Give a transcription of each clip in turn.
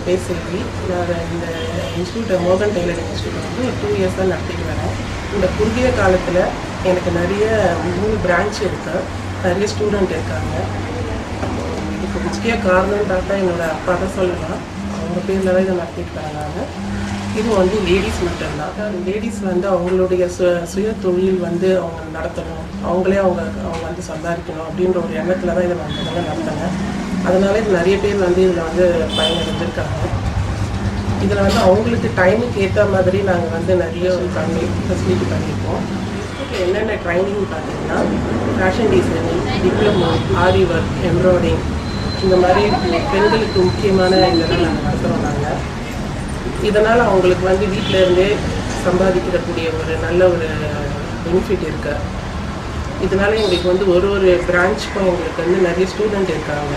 பேர் செல்வி நான் இந்த இன்ஸ்டியூட் மோகன் டெய்லரிங் இன்ஸ்டியூட் வந்து ஒரு டூ இயர்ஸ் தான் நடத்திட்டு வரேன் இந்த குறுகிய காலத்தில் எனக்கு நிறைய மூணு பிரான்ச் இருக்கு நிறைய ஸ்டூடெண்ட் இருக்காங்க இதுக்கு முக்கிய காரணம் பார்த்தா என்னோட அப்பா தான் சொல்லலாம் அவங்க பேரில் தான் இதை நடத்திட்டு வரேன் நான் இது வந்து லேடிஸ் மட்டும்தான் லேடிஸ் வந்து அவங்களுடைய சு சுய தொழில் வந்து அவங்க நடத்தணும் அவங்களே அவங்க அவங்க வந்து சம்பாதிக்கணும் அப்படின்ற ஒரு எண்ணத்தில் தான் இதை நான் முதல்ல நடத்தினேன் அதனால இது நிறைய பேர் வந்து இதில் வந்து பயனடைஞ்சிருக்காங்க இதில் வந்து அவங்களுக்கு டைமுக்கு ஏற்ற மாதிரி நாங்கள் வந்து நிறைய பண்ணி ஃபெசிலிட்டி பண்ணியிருக்கோம் இதுக்கு என்னென்ன ட்ரைனிங் பார்த்தீங்கன்னா fashion designing diploma aari work embroidering இந்த மாதிரி பெண்களுக்கு முக்கியமான இதெல்லாம் நாங்கள் நடத்துகிறோம் நாங்கள் இதனால் அவங்களுக்கு வந்து வீட்டில் இருந்தே சம்பாதிக்கக்கூடிய ஒரு நல்ல ஒரு பெனிஃபிட் இருக்கு இதனால எங்களுக்கு வந்து ஒரு ஒரு பிரான்ச்சுக்கும் எங்களுக்கு வந்து நிறைய ஸ்டூடெண்ட் இருக்காங்க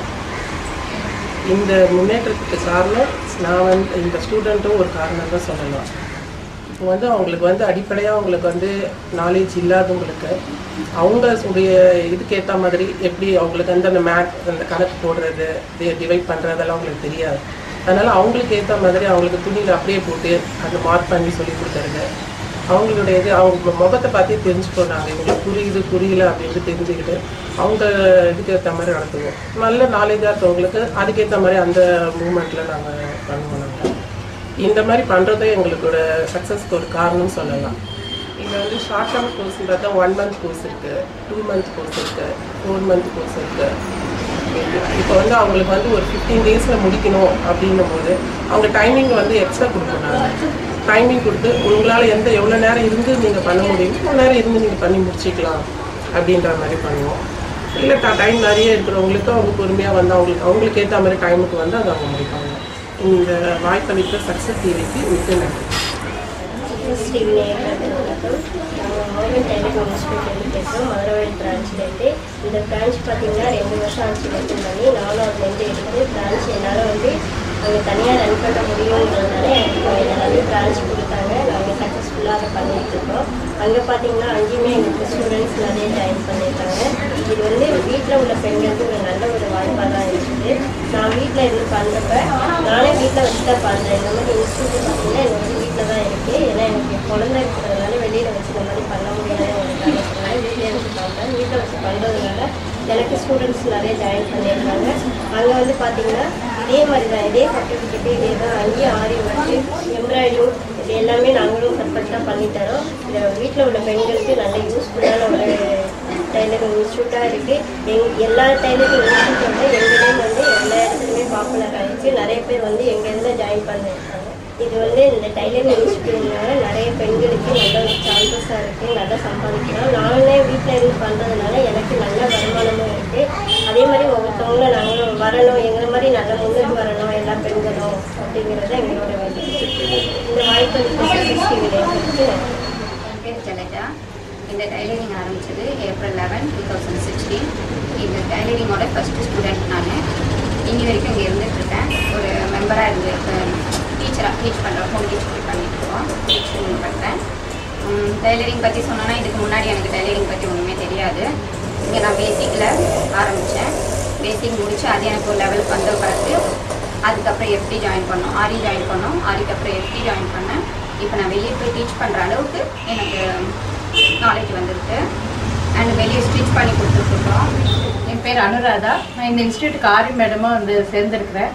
இந்த முன்னேற்றத்துக்கு காரணம் நான் வந்து இந்த ஸ்டூடெண்ட்டும் ஒரு காரணம் தான் சொல்லலாம் இப்போ வந்து அவங்களுக்கு வந்து அடிப்படையாக அவங்களுக்கு வந்து நாலேஜ் இல்லாதவங்களுக்கு அவங்க உடைய இதுக்கு ஏற்ற மாதிரி எப்படி அவங்களுக்கு வந்து அந்த மேத் அந்த கணக்கு போடுறது டிவைட் பண்ணுறதெல்லாம் அவங்களுக்கு தெரியாது அதனால் அவங்களுக்கு ஏற்ற மாதிரி அவங்களுக்கு துணியில் அப்படியே போட்டு அந்த மார்க் பண்ணி சொல்லி கொடுக்கறது அவங்களுடைய இது அவங்க முகத்தை பார்த்தே தெரிஞ்சுக்கணும் நாங்கள் இவங்களுக்கு புரியுது புரியல அப்படின்னு தெரிஞ்சுக்கிட்டு அவங்க இதுக்கு ஏற்ற மாதிரி நடத்துவோம் நல்ல நாலேஜாக இருக்கவங்களுக்கு அதுக்கேற்ற மாதிரி அந்த மூமெண்ட்டில் நாங்கள் பண்ணுவோம் நாங்கள் இந்த மாதிரி பண்ணுறதே எங்களோட சக்ஸஸ்க்கு ஒரு காரணம் சொல்லலாம் இதில் வந்து ஷார்ட் டேர்ம் கோர்ஸ் பார்த்தா ஒன் மந்த் கோர்ஸ் இருக்குது டூ மந்த் கோர்ஸ் இருக்குது ஃபோர் மந்த் கோர்ஸ் இருக்குது இப்போ வந்து அவங்களுக்கு வந்து ஒரு ஃபிஃப்டீன் டேஸில் முடிக்கணும் அப்படின்னும் போது அவங்க டைமிங் வந்து எக்ஸ்ட்ரா கொடுக்கணும் டைமிங் கொடுத்து உங்களால் எந்த எவ்வளோ நேரம் இருந்து நீங்கள் பண்ண முடியும் எவ்வளோ நேரம் இருந்து நீங்கள் பண்ணி முடிச்சிக்கலாம் அப்படின்ற மாதிரி பண்ணுவோம் இல்லை டைம் நிறைய இருக்கிறவங்களுக்கு அவங்க பொறுமையாக வந்து அவங்களுக்கு அவங்களுக்கு ஏற்ற மாதிரி டைமுக்கு வந்து அதை அவங்க முடிப்பாங்க இந்த வாய்ப்பளித்த சக்ஸஸ் டிவிக்கு மிக்க நன்றி ஸ்ரீ விநாயகர் வணக்கம் நாங்கள் மோகன் டைலர் இன்ஸ்டியூட்லேருந்து பேசுகிறோம் மதுரவாடி பிரான்ச்லேருந்து இந்த பிரான்ச் பார்த்தீங்கன்னா ரெண்டு வருஷம் ஆச்சு ஓப்பன் பண்ணி நாலாவதுலேருந்து எடுத்து பிரான்ச் என்னால் வந்து அங்கே தனியாக ரன் பண்ண முடியுன்றதுனால எனக்கு இதில் வந்து பிரான்ச் கொடுத்தாங்க நாங்கள் சக்ஸஸ்ஃபுல்லாக அதை பண்ணிட்டு இருக்கோம் அங்கே பார்த்தீங்கன்னா அங்கேயுமே எங்களுக்கு ஸ்டூடெண்ட்ஸ் நிறைய ஜாயின் பண்ணியிருக்காங்க இது வந்து வீட்டில் உள்ள பெண்களுக்கு ஒரு நல்ல ஒரு வாய்ப்பாக தான் இருக்குது நான் வீட்டில் இருந்து பண்ணுறப்ப நானே வீட்டில் வச்சு தான் பண்ணுறேன் இந்த மாதிரி இன்ஸ்டியூட் பார்த்தீங்கன்னா எனக்கு வந்து வீட்டில் தான் இருக்குது ஏன்னா எனக்கு குழந்தை இருக்கிறதுனால வெளியில் வச்சு இந்த மாதிரி பண்ண முடியாதுன்றதுனால வீட்டிலே வச்சு பண்ணுறேன் வீட்டில் வச்சு பண்ணுறதுனால எனக்கு ஸ்டூடெண்ட்ஸ் நிறைய ஜாயின் பண்ணியிருக்காங்க அங்கே வந்து பார்த்தீங்கன்னா இதே மாதிரி தான் இதே சர்டிஃபிகேட்டு இதே தான் அங்கேயும் ஆரி ஒர்க்கு எம்ப்ராய்டிங் இது எல்லாமே நாங்களும் பர்ஃபெக்டாக பண்ணித்தரோம் இந்த வீட்டில் உள்ள பெண்களுக்கு நல்ல யூஸ்ஃபுல்லான ஒரு டைலரிங் இன்ஸ்டியூட்டாக இருக்குது எங் எல்லா டைலரிங் இன்ஸ்டியூட்டோட எங்கள் நேம் வந்து எல்லா இடத்துலையுமே பாப்புலர் ஆகிடுச்சு நிறைய பேர் வந்து எங்கள் இதில் ஜாயின் பண்ணியிருக்காங்க இது வந்து இந்த டைலரிங் இன்ஸ்டியூட்னால நிறைய பெண்களுக்கு நல்ல ஒரு சான்சஸாக இருக்குது நல்லா சம்பாதிக்கலாம் நாங்களே வீட்டில் இருந்து பண்ணுறதுனால எனக்கு நல்ல வருமானமும் இருக்குது அதே மாதிரி ஒவ்வொருத்தவங்களும் நாங்களும் வரணும் எங்களை மாதிரி நல்ல முன்னுக்கு வரணும் எல்லா பெண்களும் அப்படிங்கிறது எங்களோட வேண்டியது இந்த வாய்ப்பு டிவிக்கு என் பேர் ஜலஜா இந்த டைலரிங் ஆரம்பித்தது April eleven two thousand sixteen இந்த டைலரிங்கோட ஃபஸ்ட்டு ஸ்டூடெண்ட் நான் இங்கே வரைக்கும் இங்கே இருந்துகிட்ருக்கேன் ஒரு மெம்பராக இருந்து டீச்சராக டீச் பண்ணுறோம் ஹோம் டீச் போய் பண்ணிட்டுருக்கோம் டீச்சிங் பண்ணுறேன் டைலரிங் பற்றி சொன்னோன்னா இதுக்கு முன்னாடி எனக்கு டைலரிங் பற்றி ஒன்றுமே தெரியாது இங்கே நான் பேசிக்கில் ஆரம்பித்தேன் பேசிக் முடித்து அது எனக்கு ஒரு லெவலுக்கு வந்த பிறகு அதுக்கப்புறம் எப்படி ஜாயின் பண்ணோம் ஆரி ஜாயின் பண்ணோம் ஆரிக்கு அப்புறம் எப்படி ஜாயின் பண்ணேன் இப்போ நான் வெளியே போய் டீச் பண்ணுற அளவுக்கு எனக்கு நாலேஜ் வந்திருக்கு அண்ட் வெளியே ஸ்டிச் பண்ணி கொடுத்துட்ருக்கோம் என் பேர் அனுராதா நான் இந்த இன்ஸ்டியூட்டுக்கு ஆரி மேடமாக வந்து சேர்ந்துருக்கிறேன்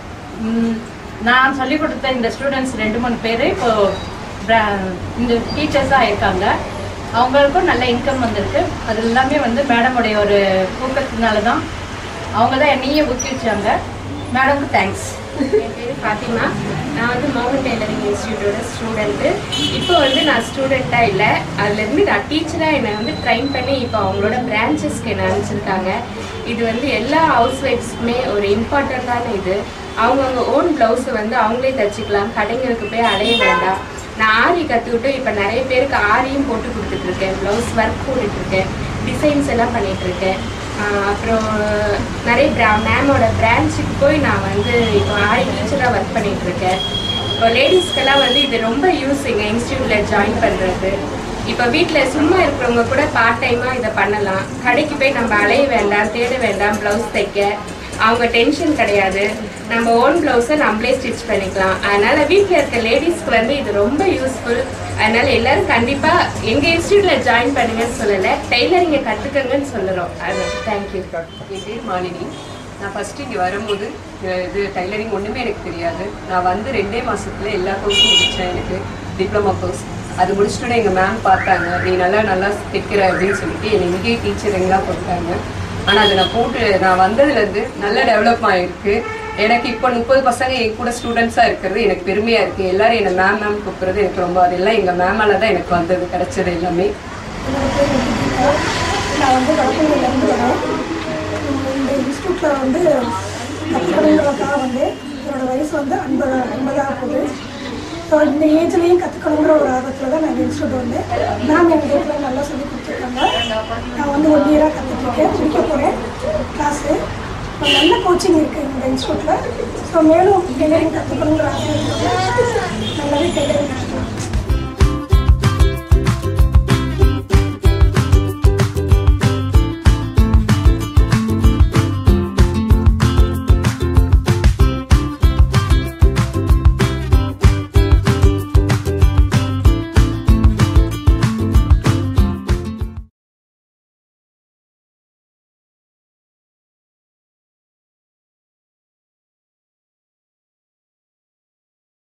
ம், நான் சொல்லிக் கொடுத்த இந்த ஸ்டூடெண்ட்ஸ் ரெண்டு மூணு பேர் இப்போ bra- இந்த டீச்சர்ஸாக இருக்காங்க அவங்களுக்கும் நல்ல இன்கம் வந்திருக்கு அது எல்லாமே வந்து மேடமுடைய ஒரு ஊக்கத்தினால தான் அவங்க தான் என்னையே ஊக்குவிச்சாங்க மேடமுக்கு தேங்க்ஸ் என் பேர் ஃபாத்திமா நான் வந்து மோகன் டெய்லரிங் இன்ஸ்டியூட்டோட ஸ்டூடெண்ட்டு இப்போ வந்து நான் ஸ்டூடெண்ட்டாக இல்லை அதுலேருந்து நான் டீச்சராக என்னை வந்து ட்ரைன் பண்ணி இப்போ அவங்களோட பிரான்ச்சஸ்க்கு என்னை அனுப்பிச்சிருக்காங்க இது வந்து எல்லா ஹவுஸ் ஒய்ஃப்ஸ்க்குமே ஒரு இம்பார்ட்டண்ட்டான இது அவங்கவுங்க ஓன் ப்ளவுஸை வந்து அவங்களே தச்சுக்கலாம் கடைங்களுக்கு போய் அலைய வேண்டாம் நான் ஆரி கற்றுக்கிட்டு இப்போ நிறைய பேருக்கு ஆரியும் போட்டு கொடுத்துட்ருக்கேன் ப்ளவுஸ் ஒர்க் போட்டுட்ருக்கேன் டிசைன்ஸ் எல்லாம் பண்ணிகிட்ருக்கேன் ஆஹ் அப்புறம் நிறைய பிரா மேமோட பிரான்ச்சுக்கு போய் நான் வந்து இப்போ ஆரி டீச்சராக ஒர்க் பண்ணிட்டு இருக்கேன் இப்போ லேடிஸ்க்கெல்லாம் வந்து இது ரொம்ப யூஸ் எங்கள் இன்ஸ்டியூட்டில் ஜாயின் பண்ணுறது இப்போ வீட்டில் சும்மா இருக்கிறவங்க கூட பார்ட் டைமாக இதை பண்ணலாம் கடைக்கு போய் நம்ம அலைய வேண்டாம் தேட வேண்டாம் ப்ளவுஸ் தைக்க அவங்க டென்ஷன் கிடையாது நம்ம ஓன் ப்ளவுஸை நம்மளே ஸ்டிச் பண்ணிக்கலாம் அதனால வீட்டில் இருக்க லேடிஸ்க்கு வந்து இது ரொம்ப யூஸ்ஃபுல் அதனால எல்லாரும் கண்டிப்பா எங்க இன்ஸ்டியூட்ல ஜாயின் பண்ணுங்கன்னு சொல்லல டெய்லரிங்கை கத்துக்கங்கன்னு சொல்லுறோம் அது தேங்க்யூ என் பேர் மாலினி நான் ஃபஸ்ட்டு இங்கே வரும்போது அஹ் இது டைலரிங் ஒன்றுமே எனக்கு தெரியாது நான் வந்து ரெண்டே மாதத்துல எல்லா கோர்ஸும் முடித்தேன் எனக்கு டிப்ளமா கோர்ஸ் அது முடிச்சுட்டு எங்கள் மேம் பார்த்தாங்க நீ நல்லா நல்லா தைக்கிற அப்படின்னு சொல்லிட்டு என்னை இங்கேயே டீச்சருங்களாம் கொடுத்தாங்க ஆனால் அது நான் போட்டு நான் வந்ததுலேருந்து நல்ல டெவலப் ஆகிருக்கு எனக்கு இப்போ முப்பது பசங்க என் கூட ஸ்டூடெண்ட்ஸாக இருக்கிறது எனக்கு பெருமையாக இருக்குது எல்லாரும் என்னை மேம் மேம் கூப்பிட்றது எனக்கு ரொம்ப அதெல்லாம் எங்கள் மேமால தான் எனக்கு வந்தது கிடைச்சது எல்லாமே என்னோட பேர் வந்து கீதா நான் வந்து வடக்கூர்லேருந்து வரேன் உம் இந்த இன்ஸ்டியூட்டில் வந்து கற்றுக்கணுங்கிறதுக்காக வந்து என்னோட வயசு வந்து ஐம்பது ஐம்பதாக போகுது ஸோ இந்த ஏஜ்லேயும் கற்றுக்கணுங்கிற ஒரு ஆர்வத்தில் தான் நான் இந்த இன்ஸ்டியூட் வந்தேன் மேம் எங்கள் வீட்டில் நல்லா சொல்லி கொடுத்துருக்காங்க நான் வந்து ஒன் இயராக கற்றுட்ருக்கேன் முடிக்க போகிறேன் கிளாஸு நல்ல கோச்சிங் இருக்குது இந்த இன்ஸ்டியூட்டில் ஸோ மேலும் டெய்லரிங் கற்றுக்கணுங்கிற ஆசை இருக்குது நல்லாவே டெய்லரிங்